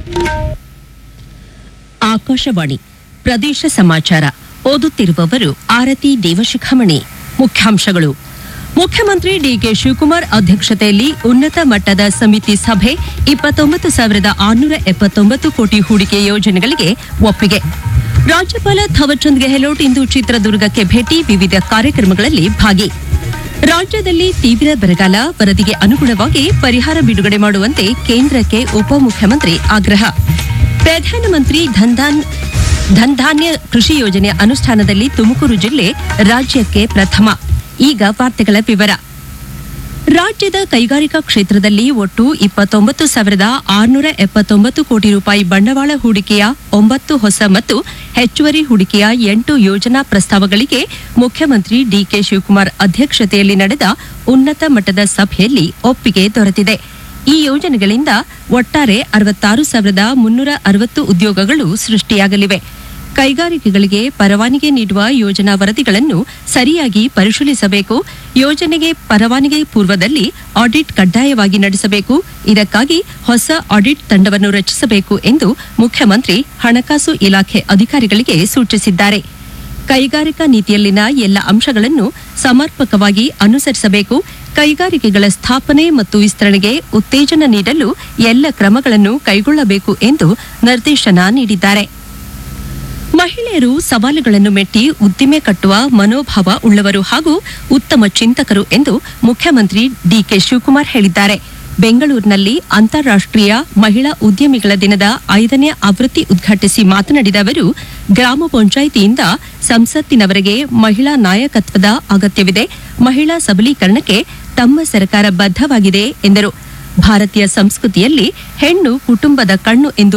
ಆಕಾಶವಾಣಿ ಪ್ರದೇಶ ಸಮಾಚಾರ ಓದುತ್ತಿರುವವರು ಆರತಿ ದೇವಶಿಖಾಮಣಿ ಮುಖ್ಯಾಂಶಗಳು ಮುಖ್ಯಮಂತ್ರಿ ಡಿಕೆ ಶಿವಕುಮಾರ್ ಅಧ್ಯಕ್ಷತೆಯಲ್ಲಿ ಉನ್ನತ ಮಟ್ಟದ ಸಮಿತಿ ಸಭೆ ಇಪ್ಪತ್ತೊಂಬತ್ತು ಸಾವಿರದ ಆರುನೂರ ಎಪ್ಪತ್ತೊಂಬತ್ತು ಕೋಟಿ ಹೂಡಿಕೆ ಯೋಜನೆಗಳಿಗೆ ಒಪ್ಪಿಗೆ ರಾಜ್ಯಪಾಲ ಥವರ್ಚಂದ್ ಗೆಹ್ಲೋಟ್ ಇಂದು ಚಿತ್ರದುರ್ಗಕ್ಕೆ ಭೇಟಿ ವಿವಿಧ ಕಾರ್ಯಕ್ರಮಗಳಲ್ಲಿ ಭಾಗಿ ರಾಜ್ಯದಲ್ಲಿ ತೀವ್ರ ಬರಗಾಲ ವರದಿಗೆ ಅನುಗುಣವಾಗಿ ಪರಿಹಾರ ಬಿಡುಗಡೆ ಮಾಡುವಂತೆ ಕೇಂದ್ರಕ್ಕೆ ಉಪಮುಖ್ಯಮಂತ್ರಿ ಆಗ್ರಹ ಪ್ರಧಾನಮಂತ್ರಿ ಧನ್ಧಾನ್ ಧನ್ಧಾನ್ಯ ಕೃಷಿ ಯೋಜನೆ ಅನುಷ್ಠಾನದಲ್ಲಿ ತುಮಕೂರು ಜಿಲ್ಲೆ ರಾಜ್ಯಕ್ಕೆ ಪ್ರಥಮ ಈಗ ವಾರ್ತೆಗಳ ವಿವರ ರಾಜ್ಯದ ಕೈಗಾರಿಕಾ ಕ್ಷೇತ್ರದಲ್ಲಿ ಒಟ್ಟು ಇಪ್ಪತ್ತೊಂಬತ್ತು ಸಾವಿರದ ಆರುನೂರ ಎಪ್ಪತ್ತೊಂಬತ್ತು ಕೋಟಿ ರೂಪಾಯಿ ಬಂಡವಾಳ ಹೂಡಿಕೆಯ ಒಂಬತ್ತು ಹೊಸ ಮತ್ತು ಹೆಚ್ಚುವರಿ ಹೂಡಿಕೆಯ ಎಂಟು ಯೋಜನಾ ಪ್ರಸ್ತಾವಗಳಿಗೆ ಮುಖ್ಯಮಂತ್ರಿ ಡಿಕೆ ಶಿವಕುಮಾರ್ ಅಧ್ಯಕ್ಷತೆಯಲ್ಲಿ ನಡೆದ ಉನ್ನತ ಮಟ್ಟದ ಸಭೆಯಲ್ಲಿ ಒಪ್ಪಿಗೆ ದೊರೆತಿದೆ ಈ ಯೋಜನೆಗಳಿಂದ ಒಟ್ಟಾರೆ ಅರವತ್ತಾರು ಸಾವಿರದ ಮುನ್ನೂರ ಅರವತ್ತು ಉದ್ಯೋಗಗಳು ಸೃಷ್ಟಿಯಾಗಲಿವೆ ಕೈಗಾರಿಕೆಗಳಿಗೆ ಪರವಾನಗಿ ನೀಡುವ ಯೋಜನಾ ವರದಿಗಳನ್ನು ಸರಿಯಾಗಿ ಪರಿಶೀಲಿಸಬೇಕು ಯೋಜನೆಗೆ ಪರವಾನಗಿ ಪೂರ್ವದಲ್ಲಿ ಆಡಿಟ್ ಕಡ್ಡಾಯವಾಗಿ ನಡೆಸಬೇಕು ಇದಕ್ಕಾಗಿ ಹೊಸ ಆಡಿಟ್ ತಂಡವನ್ನು ರಚಿಸಬೇಕು ಎಂದು ಮುಖ್ಯಮಂತ್ರಿ ಹಣಕಾಸು ಇಲಾಖೆ ಅಧಿಕಾರಿಗಳಿಗೆ ಸೂಚಿಸಿದ್ದಾರೆ ಕೈಗಾರಿಕಾ ನೀತಿಯಲ್ಲಿನ ಎಲ್ಲ ಅಂಶಗಳನ್ನು ಸಮರ್ಪಕವಾಗಿ ಅನುಸರಿಸಬೇಕು ಕೈಗಾರಿಕೆಗಳ ಸ್ಥಾಪನೆ ಮತ್ತು ವಿಸ್ತರಣೆಗೆ ಉತ್ತೇಜನ ನೀಡಲು ಎಲ್ಲ ಕ್ರಮಗಳನ್ನು ಕೈಗೊಳ್ಳಬೇಕು ಎಂದು ನಿರ್ದೇಶನ ನೀಡಿದ್ದಾರೆ ಮಹಿಳೆಯರು ಸವಾಲುಗಳನ್ನು ಮೆಟ್ಟಿ ಉದ್ದಿಮೆ ಕಟ್ಟುವ ಮನೋಭಾವ ಉಳ್ಳವರು ಹಾಗೂ ಉತ್ತಮ ಚಿಂತಕರು ಎಂದು ಮುಖ್ಯಮಂತ್ರಿ ಡಿಕೆ ಶಿವಕುಮಾರ್ ಹೇಳಿದ್ದಾರೆ ಬೆಂಗಳೂರಿನಲ್ಲಿ ಅಂತಾರಾಷ್ಟೀಯ ಮಹಿಳಾ ಉದ್ಯಮಿಗಳ ದಿನದ ಐದನೇ ಆವೃತ್ತಿ ಉದ್ಘಾಟಿಸಿ ಮಾತನಾಡಿದ ಅವರು ಗ್ರಾಮ ಪಂಚಾಯಿತಿಯಿಂದ ಸಂಸತ್ತಿನವರೆಗೆ ಮಹಿಳಾ ನಾಯಕತ್ವದ ಅಗತ್ಯವಿದೆ ಮಹಿಳಾ ಸಬಲೀಕರಣಕ್ಕೆ ತಮ್ಮ ಸರ್ಕಾರ ಬದ್ಧವಾಗಿದೆ ಎಂದರು ಭಾರತೀಯ ಸಂಸ್ಕೃತಿಯಲ್ಲಿ ಹೆಣ್ಣು ಕುಟುಂಬದ ಕಣ್ಣು ಎಂದು